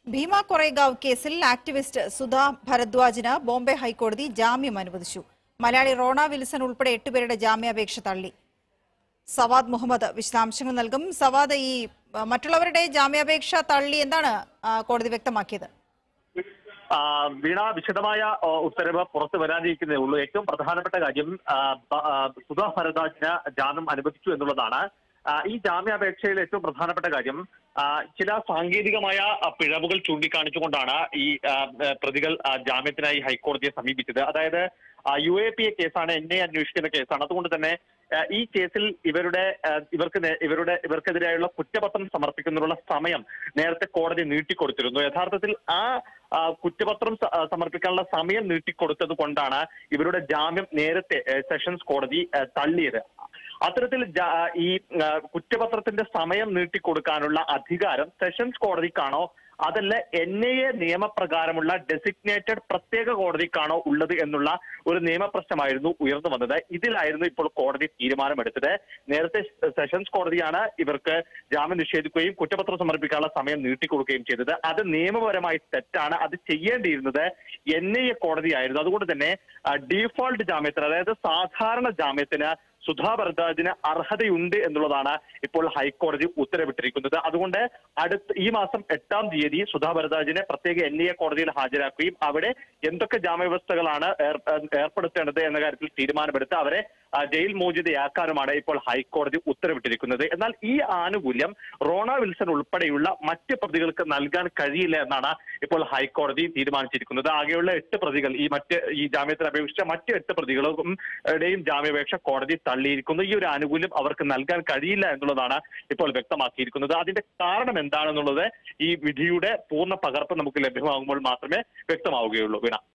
ഭീമ കൊറേഗാവ് കേസിൽ ആക്ടിവിസ്റ്റ് സുധാ ഭരദ്വാജിന് ബോംബെ ഹൈക്കോടതി ജാമ്യം അനുവദിച്ചു മലയാളി റോണ വിൽസൺ ഉൾപ്പെടെ എട്ടുപേരുടെ ജാമ്യാപേക്ഷ തള്ളി സവാദ് മുഹമ്മദ് വിശദാംശങ്ങൾ നൽകും സവാദ് ഈ ആ, മറ്റുള്ളവരുടെ ജാമ്യാപേക്ഷ തള്ളി എന്താണ് ആ, കോടതി വ്യക്തമാക്കിയത് ആ, വീണ വിശദമായ ആ, ഉത്തരവ് പുറത്തു വരാനിരിക്കുന്നേ ഉള്ളൂ ഏറ്റവും പ്രധാനപ്പെട്ട കാര്യം ആ, ബ- ആ, സുധാ ഭരദ്വാജിന് ജാമ്യം അനുവദിച്ചു എന്നുള്ളതാണ് ആ, ഈ ജാമ്യാപേക്ഷയിൽ ഏറ്റവും പ്രധാനപ്പെട്ട കാര്യം ആ, ചില സാങ്കേതികമായ ആ, പിഴവുകൾ ചൂണ്ടിക്കാണിച്ചുകൊണ്ടാണ് ഈ ആ, ആ, പ്രതികൾ ആ, ജാമ്യത്തിനായി ഹൈക്കോടതിയെ സമീപിച്ചത് അതായത് യു എ പി എ കേസാണ് എന്നെ അന്വേഷിക്കുന്ന കേസാണ് അതുകൊണ്ട് തന്നെ ആ, ഈ കേസിൽ ഇവരുടെ ആ, ഇവർക്ക് നേ- ഇവരുടെ ഇവർക്കെതിരെയുള്ള കുറ്റപത്രം സമർപ്പിക്കുന്നതിനുള്ള സമയം നേരത്തെ കോടതി നീട്ടിക്കൊടുത്തിരുന്നു യഥാർത്ഥത്തിൽ ആ ആ, കുറ്റപത്രം സ- ആ, സമർപ്പിക്കാനുള്ള സമയം നീട്ടിക്കൊടുത്തത് കൊണ്ടാണ് ഇവരുടെ ജാമ്യം നേരത്തെ ഏ, സെഷൻസ് കോടതി ഏ, തള്ളിയത് അത്തരത്തിൽ ജാ- ഈ ആ, കുറ്റപത്രത്തിന്റെ സമയം നീട്ടിക്കൊടുക്കാനുള്ള അധികാരം സെഷൻസ് കോടതിക്കാണോ അതല്ല എൻ ഐ എ നിയമപ്രകാരമുള്ള ഡെസിഗ്നേറ്റഡ് പ്രത്യേക കോടതിക്കാണോ ഉള്ളത് എന്നുള്ള ഒരു നിയമപ്രശ്നമായിരുന്നു ഉയർന്നു വന്നത് ഇതിലായിരുന്നു ഇപ്പോൾ കോടതി തീരുമാനമെടുത്തത് നേരത്തെ സെഷൻസ് കോടതിയാണ് ഇവർക്ക് ജാമ്യം നിഷേധിക്കുകയും കുറ്റപത്രം സമർപ്പിക്കാനുള്ള സമയം നീട്ടിക്കൊടുക്കുകയും ചെയ്തത് അത് നിയമപരമായി തെറ്റാണ് അത് ചെയ്യേണ്ടിയിരുന്നത് എൻ ഐ എ കോടതിയായിരുന്നു അതുകൊണ്ട് തന്നെ ഡീഫോൾട്ട് ജാമ്യത്തിന് അതായത് സാധാരണ ജാമ്യത്തിന് സുധാ ഭരദ്വാജിന് അർഹതയുണ്ട് എന്നുള്ളതാണ് ഇപ്പോൾ ഹൈക്കോടതി ഉത്തരവിട്ടിരിക്കുന്നത് അതുകൊണ്ട് അടുത്ത ഈ മാസം എട്ടാം തീയതി സുധാ ഭരദ്വാജിനെ പ്രത്യേക എൻ ഐ എ കോടതിയിൽ ഹാജരാക്കുകയും അവിടെ എന്തൊക്കെ ജാമ്യവ്യവസ്ഥകളാണ് ഏർ- ഏർ- ഏർപ്പെടുത്തേണ്ടത് എന്ന കാര്യത്തിൽ തീരുമാനമെടുത്ത് അവരെ ആ, ജയിൽ മോചിതയാക്കാനുമാണ് ഇപ്പോൾ ഹൈക്കോടതി ഉത്തരവിട്ടിരിക്കുന്നത് എന്നാൽ ഈ ആനുകൂല്യം റോണ വിൽസൺ ഉൾപ്പെടെയുള്ള മറ്റ് പ്രതികൾക്ക് നൽകാൻ കഴിയില്ല എന്നാണ് ഇപ്പോൾ ഹൈക്കോടതി തീരുമാനിച്ചിരിക്കുന്നത് ആകെയുള്ള എട്ട് പ്രതികൾ ഈ മറ്റ് ഈ ജാമ്യത്തിന് അപേക്ഷിച്ച മറ്റ് എട്ട് പ്രതികളും ടെയും ജാമ്യാപേക്ഷ കോടതി തള്ളിയിരിക്കുന്നു ഈ ഒരു ആനുകൂല്യം അവർക്ക് നൽകാൻ കഴിയില്ല എന്നുള്ളതാണ് ഇപ്പോൾ വ്യക്തമാക്കിയിരിക്കുന്നത് അതിന്റെ കാരണം എന്താണെന്നുള്ളത് ഈ വിധിയുടെ പൂർണ്ണ പകർപ്പ് നമുക്ക് ലഭ്യമാകുമ്പോൾ മാത്രമേ വ്യക്തമാവുകയുള്ളൂ വീണ